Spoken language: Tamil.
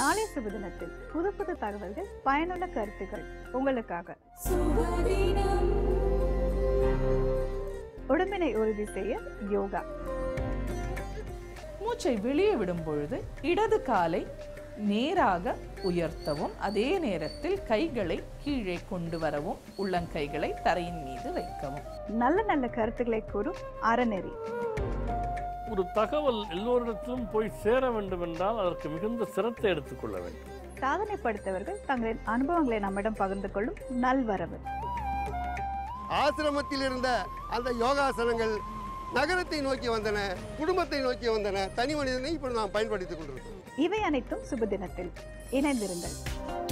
நாளைய சுப தினத்தில் புது புது தகவல்கள் பயனுள்ள கருத்துக்கள் உங்களுக்காக உடம்பினை உறுதி செய்ய யோகா மூச்சை வெளியே விடும் பொழுது இடது காலை நேராக உயர்த்தவும் அதே நேரத்தில் கைகளை கீழே கொண்டு வரவும் உள்ளங்கைகளை தரையின் மீது வைக்கவும் நல்ல நல்ல கருத்துக்களை கூறும் அறநெறி ஒரு தகவல் எல்லோரிடத்திலும் போய் சேர வேண்டும் என்றால் அதற்கு மிகுந்த சிரத்தை எடுத்துக்கொள்ள வேண்டும் சாதனை படைத்தவர்கள் தங்களின் அனுபவங்களை நம்மிடம் பகிர்ந்து கொள்ளும் நல்வரவு ஆசிரமத்தில் இருந்த அந்த யோகாசனங்கள் நகரத்தை நோக்கி வந்தன குடும்பத்தை நோக்கி வந்தன தனி மனிதனை இப்பொழுது நாம் பயன்படுத்திக் கொண்டிருக்கிறோம் இவை அனைத்தும் சுப தினத்தில் இணைந்திருங்கள்